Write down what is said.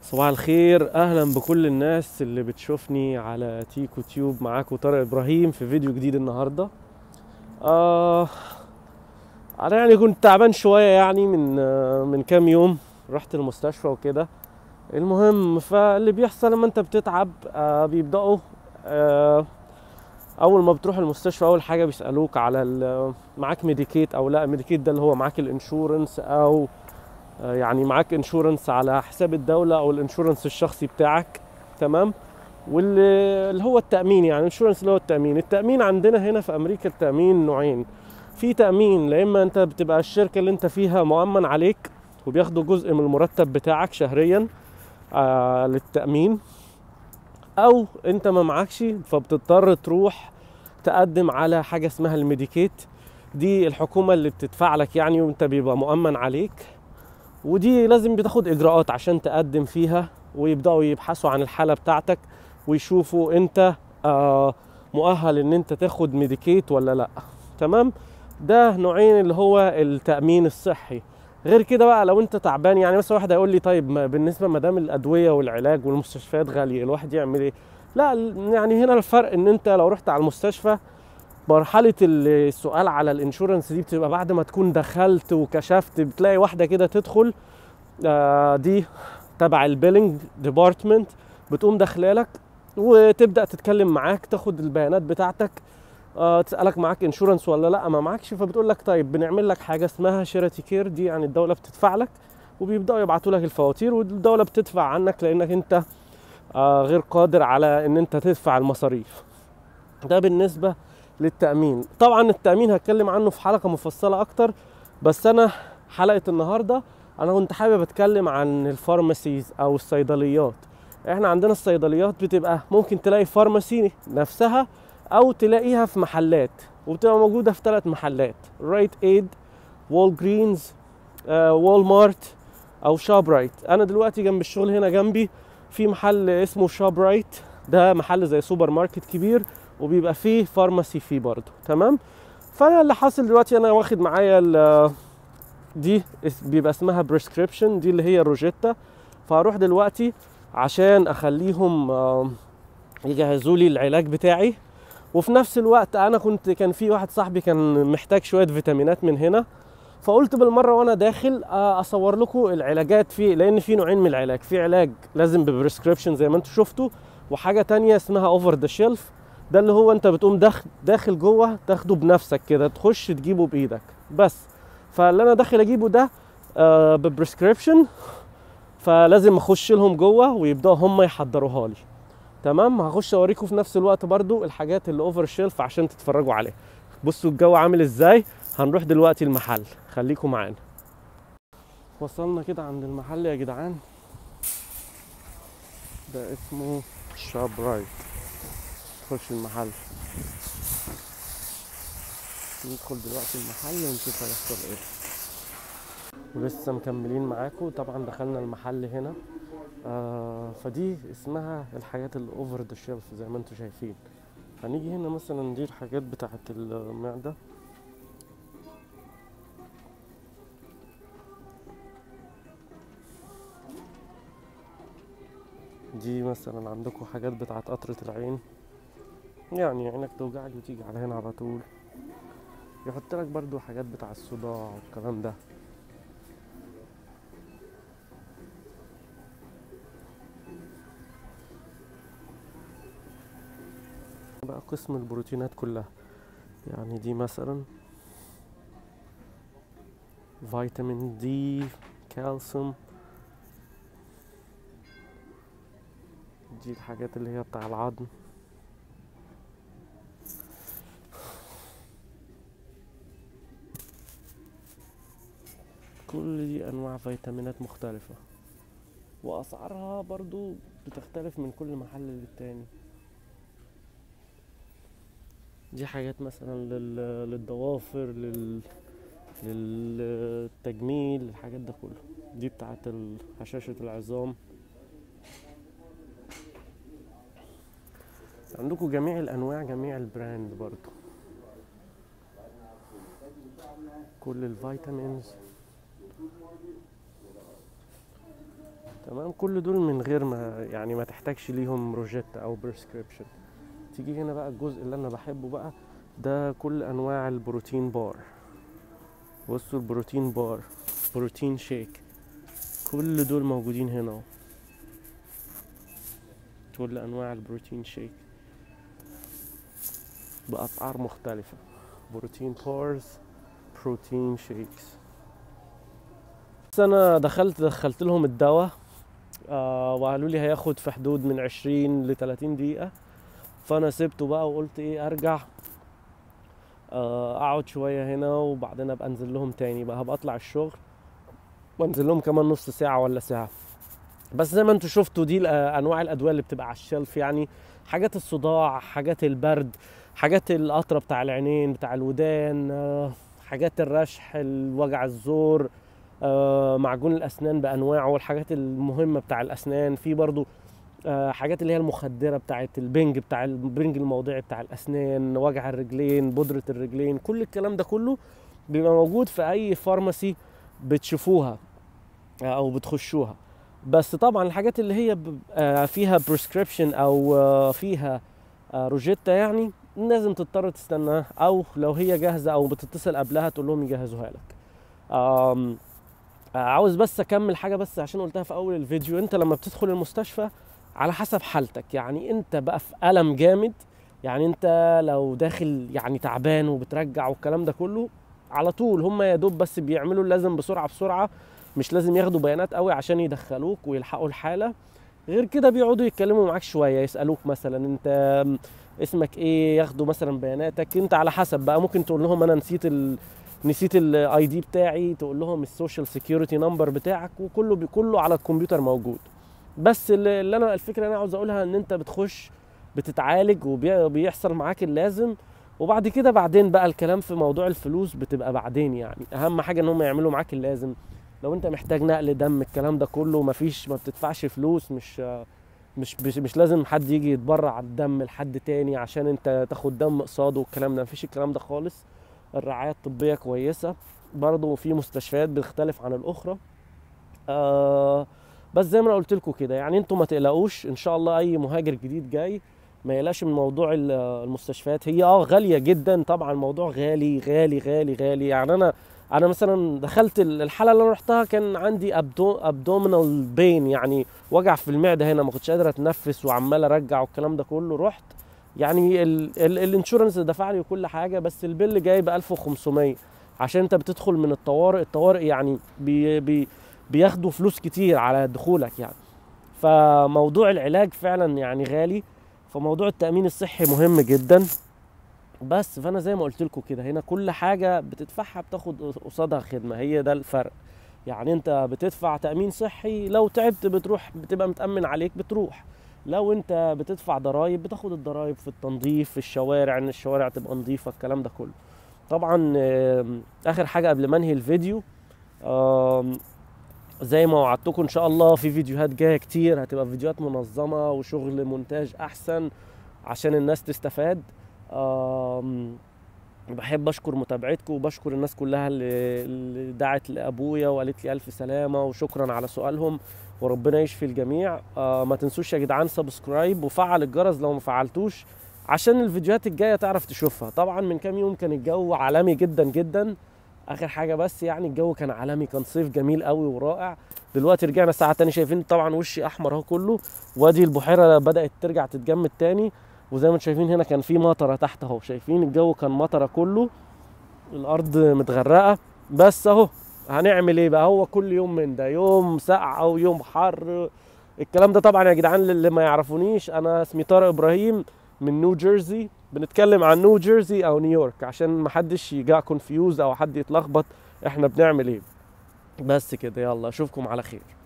صباح الخير اهلا بكل الناس اللي بتشوفني على تيكو تيوب معاكم طارق ابراهيم في فيديو جديد النهارده آه انا يعني كنت تعبان شويه يعني من آه من كام يوم رحت المستشفى وكده المهم فاللي بيحصل لما انت بتتعب آه بيبداوا آه اول ما بتروح المستشفى اول حاجه بيسالوك على ال- معاك ميديكيت او لا ميديكيت ده اللي هو معاك الانشورنس او آه، يعني معاك انشورنس على حساب الدولة او الانشورنس الشخصي بتاعك تمام واللي اللي هو التأمين يعني انشورنس اللي هو التأمين التأمين عندنا هنا في امريكا التأمين نوعين في تأمين لا اما انت بتبقى الشركة اللي انت فيها مؤمن عليك وبياخدوا جزء من المرتب بتاعك شهريا آه للتأمين او انت ما معكش فبتضطر تروح تقدم على حاجة اسمها الميديكيت دي الحكومة اللي بتدفع لك يعني وانت بيبقى مؤمن عليك ودي لازم بتاخد اجراءات عشان تقدم فيها ويبداوا يبحثوا عن الحاله بتاعتك ويشوفوا انت آه مؤهل ان انت تاخد ميديكيت ولا لا تمام ده نوعين اللي هو التامين الصحي غير كده بقى لو انت تعبان يعني مثلا واحد هيقول لي طيب ما بالنسبه ما دام الادويه والعلاج والمستشفيات غاليه الواحد يعمل ايه لا يعني هنا الفرق ان انت لو رحت على المستشفى مرحلة السؤال على الانشورنس دي بتبقى بعد ما تكون دخلت وكشفت بتلاقي واحدة كده تدخل آه، دي تبع البيلنج ديبارتمنت بتقوم داخلالك وتبدا تتكلم معاك تاخد البيانات بتاعتك آه، تسالك معاك انشورنس ولا لا ما معكش فبتقول لك طيب بنعمل لك حاجه اسمها شيرتي كير دي يعني الدوله بتدفع لك وبيبداوا يبعتوا لك الفواتير والدوله بتدفع عنك لانك انت آه، غير قادر على ان انت تدفع المصاريف ده بالنسبه للتامين طبعا التامين هتكلم عنه في حلقه مفصله اكتر بس انا حلقه النهارده انا كنت حابب اتكلم عن الفارماسيز او الصيدليات احنا عندنا الصيدليات بتبقى ممكن تلاقي فارماسي نفسها او تلاقيها في محلات وبتبقى موجوده في ثلاث محلات رايت ايد وول جرينز وول مارت او شاب رايت انا دلوقتي جنب الشغل هنا جنبي في محل اسمه شاب رايت ده محل زي سوبر ماركت كبير وبيبقى فيه فارماسي فيه برضه تمام فانا اللي حاصل دلوقتي انا واخد معايا ال- دي اس- بيبقى اسمها بريسكريبشن دي اللي هي الروجيتا فهروح دلوقتي عشان اخليهم آم، يجهزوا لي العلاج بتاعي وفي نفس الوقت انا كنت كان في واحد صاحبي كان محتاج شويه فيتامينات من هنا فقلت بالمره وانا داخل آه، اصور لكم العلاجات في لان في نوعين من العلاج في علاج لازم ببريسكريبشن زي ما انتم شفتوا وحاجه تانية اسمها اوفر ذا شيلف ده اللي هو انت بتقوم داخل داخل جوه تاخده بنفسك كده تخش تجيبه بايدك بس فاللي انا داخل اجيبه ده آه ببريسكريبشن فلازم اخش لهم جوه ويبداوا هم يحضروها لي تمام هخش اوريكم في نفس الوقت برضو الحاجات اللي اوفر شيلف عشان تتفرجوا عليها بصوا الجو عامل ازاي هنروح دلوقتي المحل خليكم معانا وصلنا كده عند المحل يا جدعان ده اسمه شاب رايت نخش المحل ندخل دلوقتي المحل ونشوف هيحصل ايه ولسه مكملين معاكم طبعا دخلنا المحل هنا آه فدي اسمها الحاجات الاوفر ذا شيلف زي ما انتم شايفين هنيجي هنا مثلا دي الحاجات بتاعت المعدة دي مثلا عندكم حاجات بتاعت قطرة العين يعني عينك توجعك وتيجي على هنا على طول يحط لك برضو حاجات بتاع الصداع والكلام ده بقى قسم البروتينات كلها يعني دي مثلا فيتامين دي كالسيوم دي الحاجات اللي هي بتاع العظم كل دي انواع فيتامينات مختلفة واسعارها برضو بتختلف من كل محل للتاني دي حاجات مثلا لل... للضوافر لل... للتجميل الحاجات ده كله دي بتاعت ال- هشاشة العظام عندكم جميع الانواع جميع البراند برضو كل الفيتامينز تمام كل دول من غير ما يعني ما تحتاجش ليهم روجيتا او بريسكريبشن تيجي هنا بقى الجزء اللي انا بحبه بقى ده كل انواع البروتين بار بصوا البروتين بار بروتين شيك كل دول موجودين هنا اهو كل انواع البروتين شيك باسعار مختلفه بروتين بارز بروتين شيكس بس انا دخلت دخلت لهم الدواء آه وقالوا لي هياخد في حدود من 20 ل 30 دقيقه فانا سبته بقى وقلت ايه ارجع آه اقعد شويه هنا وبعدين ابقى انزل لهم تاني بقى هبقى اطلع الشغل وانزل لهم كمان نص ساعه ولا ساعه بس زي ما انتم شفتوا دي انواع الادويه اللي بتبقى على الشلف يعني حاجات الصداع حاجات البرد حاجات القطره بتاع العينين بتاع الودان آه حاجات الرشح الوجع الزور آه معجون الاسنان بانواعه والحاجات المهمه بتاع الاسنان في برضو آه حاجات اللي هي المخدره بتاعت البنج بتاع البنج الموضعي بتاع الاسنان وجع الرجلين بودره الرجلين كل الكلام ده كله بيبقى موجود في اي فارماسي بتشوفوها او بتخشوها بس طبعا الحاجات اللي هي فيها بريسكريبشن او فيها روجيتا يعني لازم تضطر تستناها او لو هي جاهزه او بتتصل قبلها تقول لهم يجهزوها لك عاوز بس اكمل حاجه بس عشان قلتها في اول الفيديو انت لما بتدخل المستشفى على حسب حالتك يعني انت بقى في الم جامد يعني انت لو داخل يعني تعبان وبترجع والكلام ده كله على طول هم يا دوب بس بيعملوا اللازم بسرعه بسرعه مش لازم ياخدوا بيانات قوي عشان يدخلوك ويلحقوا الحاله غير كده بيقعدوا يتكلموا معاك شويه يسالوك مثلا انت اسمك ايه ياخدوا مثلا بياناتك انت على حسب بقى ممكن تقول لهم انا نسيت ال... نسيت الاي دي بتاعي تقول لهم السوشيال سيكيورتي نمبر بتاعك وكله كله على الكمبيوتر موجود بس اللي انا الفكره اللي انا عاوز اقولها ان انت بتخش بتتعالج وبيحصل معاك اللازم وبعد كده بعدين بقى الكلام في موضوع الفلوس بتبقى بعدين يعني اهم حاجه ان هم يعملوا معاك اللازم لو انت محتاج نقل دم الكلام ده كله مفيش ما بتدفعش فلوس مش مش مش, مش لازم حد يجي يتبرع الدم لحد تاني عشان انت تاخد دم قصاده والكلام ده مفيش الكلام ده خالص الرعايه الطبيه كويسه برضه في مستشفيات بتختلف عن الاخرى آه بس زي ما انا قلت لكم كده يعني انتوا ما تقلقوش ان شاء الله اي مهاجر جديد جاي ما يقلقش من موضوع المستشفيات هي اه غاليه جدا طبعا الموضوع غالي غالي غالي غالي يعني انا انا مثلا دخلت الحاله اللي انا رحتها كان عندي أبدو ابدومينال بين يعني وجع في المعده هنا ما كنتش قادر اتنفس وعمال ارجع والكلام ده كله رحت يعني الانشورنس دفع لي كل حاجه بس البيل جاي ب 1500 عشان انت بتدخل من الطوارئ الطوارئ يعني بي بي بياخدوا فلوس كتير على دخولك يعني فموضوع العلاج فعلا يعني غالي فموضوع التامين الصحي مهم جدا بس فانا زي ما قلت لكم كده هنا كل حاجه بتدفعها بتاخد قصادها خدمه هي ده الفرق يعني انت بتدفع تامين صحي لو تعبت بتروح بتبقى متامن عليك بتروح لو انت بتدفع ضرائب بتاخد الضرائب في التنظيف في الشوارع ان الشوارع تبقى نظيفه الكلام ده كله طبعا اخر حاجه قبل ما انهي الفيديو زي ما وعدتكم ان شاء الله في فيديوهات جايه كتير هتبقى فيديوهات منظمه وشغل مونتاج احسن عشان الناس تستفاد بحب اشكر متابعتكم وبشكر الناس كلها اللي دعت لابويا وقالت لي الف سلامه وشكرا على سؤالهم وربنا يشفي الجميع آه ما تنسوش يا جدعان سبسكرايب وفعل الجرس لو ما فعلتوش عشان الفيديوهات الجايه تعرف تشوفها طبعا من كام يوم كان الجو عالمي جدا جدا اخر حاجه بس يعني الجو كان عالمي كان صيف جميل قوي ورائع دلوقتي رجعنا الساعه تاني شايفين طبعا وشي احمر اهو كله وادي البحيره بدات ترجع تتجمد تاني وزي ما انتم شايفين هنا كان في مطره تحت اهو شايفين الجو كان مطره كله الارض متغرقه بس اهو هنعمل ايه بقى هو كل يوم من ده يوم سقعه ويوم حر الكلام ده طبعا يا جدعان اللي ما يعرفونيش انا اسمي طارق ابراهيم من نيو جيرسي بنتكلم عن نيو جيرسي او نيويورك عشان ما حدش يجا كونفيوز او حد يتلخبط احنا بنعمل ايه بس كده يلا اشوفكم على خير